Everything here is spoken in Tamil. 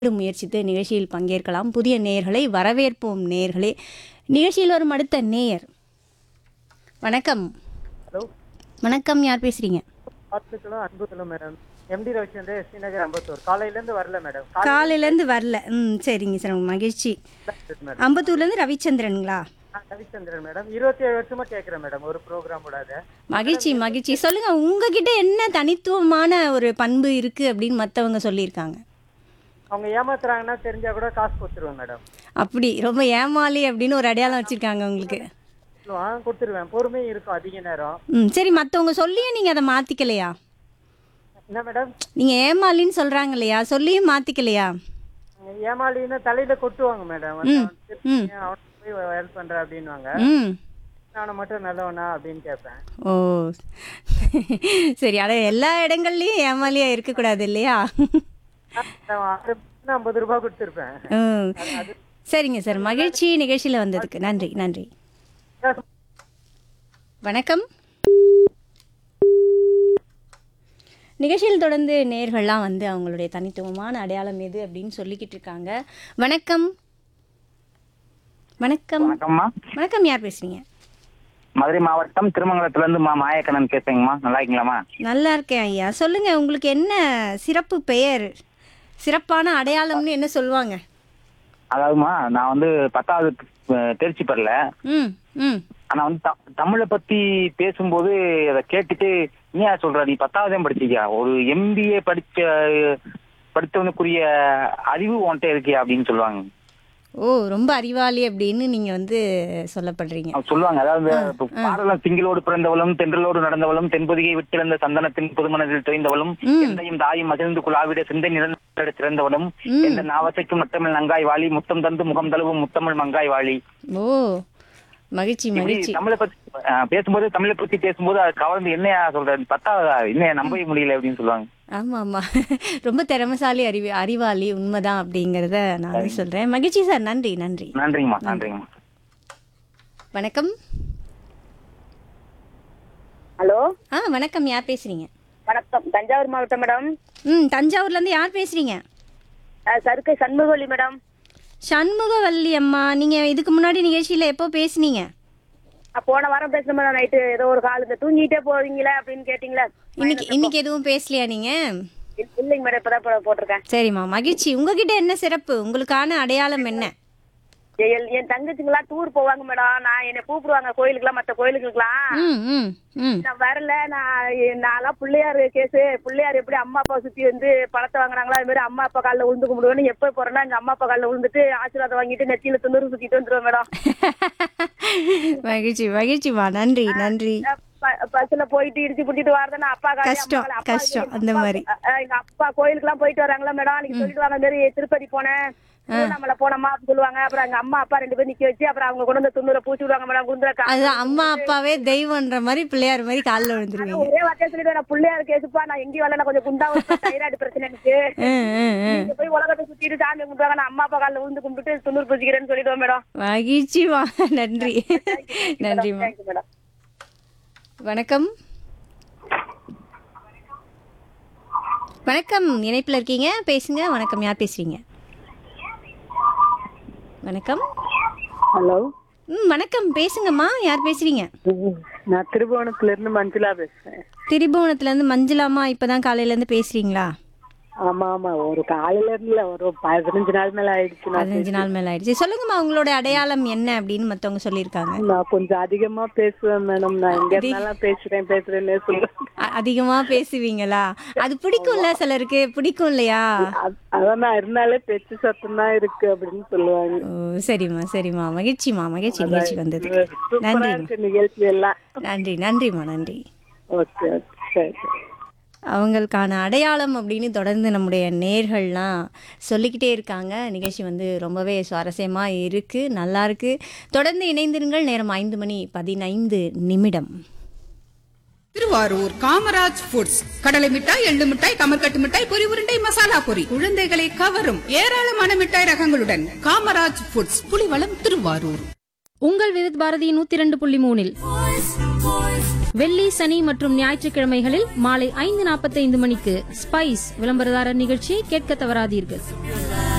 மீண்டும் முயற்சித்து நிகழ்ச்சியில் பங்கேற்கலாம் புதிய நேயர்களை வரவேற்போம் நேயர்களே நிகழ்ச்சியில் வரும் அடுத்த நேயர் வணக்கம் ஹலோ வணக்கம் யார் பேசுறீங்க ஹாஸ்பிட்டலும் அன்புத்தலும் madam MD Ravichandran ST Nagar Ambattur காலையிலேருந்து வரல மேடம் காலையிலேருந்து வரல ம் சரிங்க சார் மகிழ்ச்சி காலையில் மேடம் அம்பத்தூர்லேருந்து ரவிச்சந்திரனுங்களா நான் ரவிச்சந்திரன் மேடம் இருபத்தி ஏழு வருஷமா கேட்குறேன் மேடம் ஒரு ப்ரோக்ராம் விடாத மகிழ்ச்சி மகிழ்ச்சி சொல்லுங்க உங்ககிட்ட என்ன தனித்துவமான ஒரு பண்பு இருக்கு அப்படின்னு மற்றவங்க சொல்லியிருக்காங்க அவங்க ஏமாத்துறாங்கன்னா தெரிஞ்சா கூட காசு கொடுத்துருவேன் மேடம் அப்படி ரொம்ப ஏமாளி அப்படின்னு ஒரு அடையாளம் வச்சிருக்காங்க உங்களுக்கு சொல்லுவான் கொடுத்துருவேன் பொறுமையும் இருக்கும் அதிக நேரம் ம் சரி மற்றவங்க சொல்லியும் நீங்கள் அதை மாற்றிக்கலையா என்ன மேடம் நீங்கள் ஏமாளின்னு சொல்கிறாங்க இல்லையா சொல்லியும் மாற்றிக்கலையா ஏமாளின்னு தலையில கொட்டுவாங்க மேடம் ம். அவனுக்கு போய் ஹெல்ப் பண்ற அப்படின்வாங்க ம் நானும் மட்டும் நல்லவனா அப்படின்னு கேட்பேன் ஓ சரி அட எல்லா இடங்கள்லையும் ஏமாலியாக இருக்கக்கூடாது இல்லையா நான் ஆறு மணிக்கு ஐம்பது ரூபாய் கொடுத்துருப்பேன் ம் சரிங்க சார் மகிழ்ச்சி நிகழ்ச்சியில் வந்ததுக்கு நன்றி நன்றி வணக்கம் நிகழ்ச்சியில் தொடர்ந்து நேர்கள்லாம் வந்து அவங்களுடைய தனித்துவமான அடையாளம் எது அப்படின்னு சொல்லிக்கிட்டு இருக்காங்க வணக்கம் வணக்கம் வணக்கம்மா வணக்கம் யார் பேசுறீங்க மதுரை மாவட்டம் திருமங்கலத்துல இருந்து மா மாயக்கண்ணன் பேசுறேங்கம்மா நல்லா இருக்கீங்களாம்மா நல்லா இருக்கேன் ஐயா சொல்லுங்க உங்களுக்கு என்ன சிறப்பு பெயர் சிறப்பான அடையாளம்னு என்ன சொல்லுவாங்க அதாவதுமா நான் வந்து பத்தாவது அஹ், தேர்ச்சி பெறல ம் ம் ஆனா வந்து த- தமிழை பத்தி பேசும்போது அதை கேட்டுட்டு ஏன் சொல்ற நீ பத்தாவதே படிச்சிருக்கியா ஒரு எம்பிஏ படிச்ச படித்தவனுக்குரிய அறிவு உன்கிட்ட இருக்கியா அப்படின்னு சொல்லுவாங்க ஓ ரொம்ப அறிவாளி அப்படின்னு நீங்க வந்து சொல்லப்படுறீங்க அவங்க சொல்லுவாங்க அதாவது இப்ப பாடலாம் திங்களோடு பிறந்தவளும் தென்றலோடு நடந்தவளும் தென்பொதிகை விட்டிருந்த சந்தனத்தின் புதுமனதில் தொய்ந்தவளும் ம். எந்தையும் தாயும் மகிழ்ந்து குழாவிட சிந்தை நிறந்த சிறந்தவளும் ம். எந்த நாவசைக்கும் நட்டமிழ் நங்காய் வாழி முத்தம் தந்து முகம் தழுவும் முத்தமிழ் மங்காய் வாழி ஓ மகிழ்ச்சி இப்படி மகிழ்ச்சி தமிழை பத்தி அஹ், பேசும்போது தமிழை பத்தி பேசும்போது அது கவர்ந்து என்னையா சொல்ற பத்தாவதா என்னையா நம்பவே முடியல அப்படின்னு சொல்லுவாங்க ஆமா ஆமா ரொம்ப திறமசாலி அறிவி அறிவாளி உண்மைதான் அப்படிங்கிறத நான் வந்து சொல்றேன் மகிழ்ச்சி சார் நன்றி நன்றி நன்றிங்கம்மா நன்றிங்கம்மா வணக்கம் ஹலோ ஆ வணக்கம் யார் பேசுறீங்க வணக்கம் தஞ்சாவூர் மாவட்டம் மேடம் ம் தஞ்சாவூர்ல இருந்து யார் பேசுறீங்க அஹ் சருக்கை சண்முகவல்லி மேடம் சண்முகவல்லி அம்மா நீங்க இதுக்கு முன்னாடி நிகழ்ச்சியில எப்போ பேசுனீங்க அஹ் போன வாரம் பேசுன மேடம் நைட்டு ஏதோ ஒரு கால் இந்த தூங்கிட்டே போவீங்களா அப்படின்னு கேட்டீங்களா இன்னைக்கு இன்னைக்கு எதுவும் பேசலையா நீங்க இல்ல- இல்லைங்க மேடம் இப்பதான் போ- போட்டிருக்கேன் சரிம்மா மகிழ்ச்சி உங்ககிட்ட என்ன சிறப்பு உங்களுக்கான அடையாளம் என்ன என் என் தங்கச்சிங்களாம் டூர் போவாங்க மேடம் நான் என்னை கூப்பிடுவாங்க கோயிலுக்குலாம் மற்ற கோயிலுக்குலாம் ம் ம் ம் நான் வரல நான் நான்லாம் பிள்ளையார் கேஸு பிள்ளையார் எப்படி அம்மா அப்பா சுத்தி வந்து பழத்தை வாங்குறாங்களா அது மாதிரி அம்மா அப்பா காலில் விழுந்து கும்பிடுவேன்னு எப்போ போறேன்னா எங்க அம்மா அப்பா காலில் விழுந்துட்டு ஆசீர்வாதம் வாங்கிட்டு நெத்தியில தொண்ணூறு சுத்திட்டு வந்துருவேன் மேடம் மகிழ்ச்சி மகிழ்ச்சிமா நன்றி நன்றி ப- பஸ்ல போயிட்டு இடிச்சு புட்டிட்டு வரதுன்னா அப்பா காலி, கஷ்டம், அம்மா காலி. அப்பா கஷ்டம், எங்க அந்த அப்பா- மாதிரி. அ- அ, எங்க அப்பா கோயிலுக்கு எல்லாம் போயிட்டு வராங்களா மேடம் நீங்க சொல்லிட்டு வாங்க இந்த மாதிரி திருப்பதி போனேன் திருவண்ணாமலை போனோமா அப்படின்னு சொல்லுவாங்க அப்புறம் எங்க அம்மா அப்பா ரெண்டு பேரும் நிக்க வச்சு அப்புறம் அவங்க கொண்டு வந்து துண்ணூரை பூச்சி விடுவாங்க மேடம் குந்துர அதுதான் அம்மா அப்பாவே தெய்வம்ன்ற மாதிரி பிள்ளையார் மாதிரி காலில் விழுந்துருவீங்க ஒரே வார்த்தையா சொல்லிட்டு நான் பிள்ளையார் கேசுப்பா நான் எங்கேயும் வரல நான் கொஞ்சம் குண்டா தைராய்டு பிரச்சனை எனக்கு ம், ம், ம். நீங்க போய் உலகத்தை சுத்திட்டு சாமி கும்பிடுவாங்க நான் அம்மா அப்பா காலில் விழுந்து கும்பிட்டு துண்ணூறு பூச்சிக்கிறேன்னு சொல்லிடுவேன் மேடம் மகிழ்ச்சிமா நன்றி நன்றிம்மா தேங்க்யூ மேடம் வணக்கம் வணக்கம் இணைப்பில் இருக்கீங்க பேசுங்க வணக்கம் யார் பேசுறீங்க வணக்கம் ஹலோ ம் வணக்கம் பேசுங்கம்மா யார் பேசுறீங்க நான் திருபுவனத்துல இருந்து மஞ்சுளா பேசுறேன் திரிபுவனத்துலேருந்து மஞ்சளாமா இப்போ தான் காலையிலேருந்து பேசுகிறீங்களா ஆமா ஆமா ஒரு காலையில இருந்துல ஒரு பதினஞ்சு நாள் மேல ஆயிடுச்சு நான் பதினஞ்சு நாள் மேலே ஆயிடுச்சு சொல்லுங்கம்மா உங்களோட அடையாளம் என்ன அப்படின்னு மற்றவங்க சொல்லியிருக்காங்க நான் கொஞ்சம் அதிகமா பேசுவேன் மேடம் நான் எங்க இருந்தாலும் பேசுறேன் பேசுறேன்னே சொல்லுவேன் அ- அதிகமா பேசுவீங்களா அது பிடிக்கும்ல சிலருக்கு பிடிக்கும் இல்லையா அ- அதான் நான் இருந்தாலே பேச்சு சத்தம் தான் இருக்கு அப்படின்னு சொல்லுவாங்க ஓ சரிம்மா சரிம்மா மகிழ்ச்சிம்மா மகிழ்ச்சி நிகழ்ச்சி வந்தது சூப்பரா நன்றி இருக்கு நிகழ்ச்சி எல்லாம் நன்றி நன்றிம்மா நன்றி ஓகே ஓகே சரி அவங்களுக்கான அடையாளம் அப்படின்னு தொடர்ந்து நம்முடைய நேர்கள்லாம் சொல்லிக்கிட்டே இருக்காங்க நிகழ்ச்சி வந்து ரொம்பவே சுவாரஸ்யமாக இருக்குது நல்லா இருக்கு தொடர்ந்து இணைந்திருங்கள் நேரம் ஐந்து மணி பதினைந்து நிமிடம் திருவாரூர் காமராஜ் ஃபுட்ஸ் கடலை மிட்டாய் எள்ளு மிட்டாய் கமர்கட்டு மிட்டாய் பொரி உருண்டை மசாலா பொரி குழந்தைகளை கவரும் ஏராளமான மிட்டாய் ரகங்களுடன் காமராஜ் ஃபுட்ஸ் புலிவளம் திருவாரூர் உங்கள் விருத் பாரதி நூத்தி இரண்டு புள்ளி மூணில் வெள்ளி சனி மற்றும் ஞாயிற்றுக்கிழமைகளில் மாலை ஐந்து நாற்பத்தைந்து மணிக்கு ஸ்பைஸ் விளம்பரதாரர் நிகழ்ச்சியை கேட்க தவறாதீர்கள்